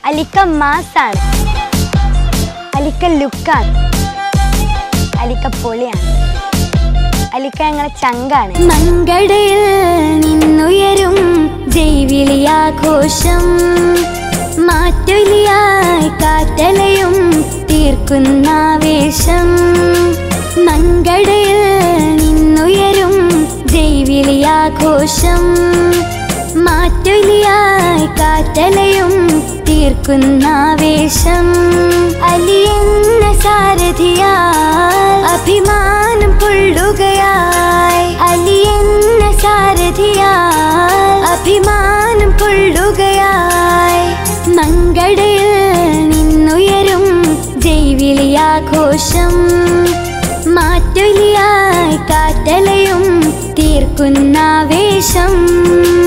അലിക്ക മാസാണ് അലിക്ക ലുക്കാണ് അലിക്ക പൊളിയാണ് അലിക്ക ഞങ്ങളെ ചങ്കാണ് മങ്കടയിൽ നിന്നുയരും ജൈവിളിയാഘോഷം മാറ്റൊലിയായി കാറ്റലയും തീർക്കുന്നാവേശം മങ്കടയിൽ നിന്നുയരും ജൈവിളിയാഘോഷം മാറ്റൊലിയായി കാറ്റലയും തീർക്കുന്നാവേശം അലിയെന്ന സാരഥിയാൽ അഭിമാനം കൊള്ളുകയായി അലിയെന്ന സാരഥിയാൽ അഭിമാനം കൊള്ളുകയായി മങ്കടയിൽ നിന്നുയരും ജൈവിളിയാഘോഷം മാറ്റൊലിയായി കാറ്റലയും തീർക്കുന്നാവേശം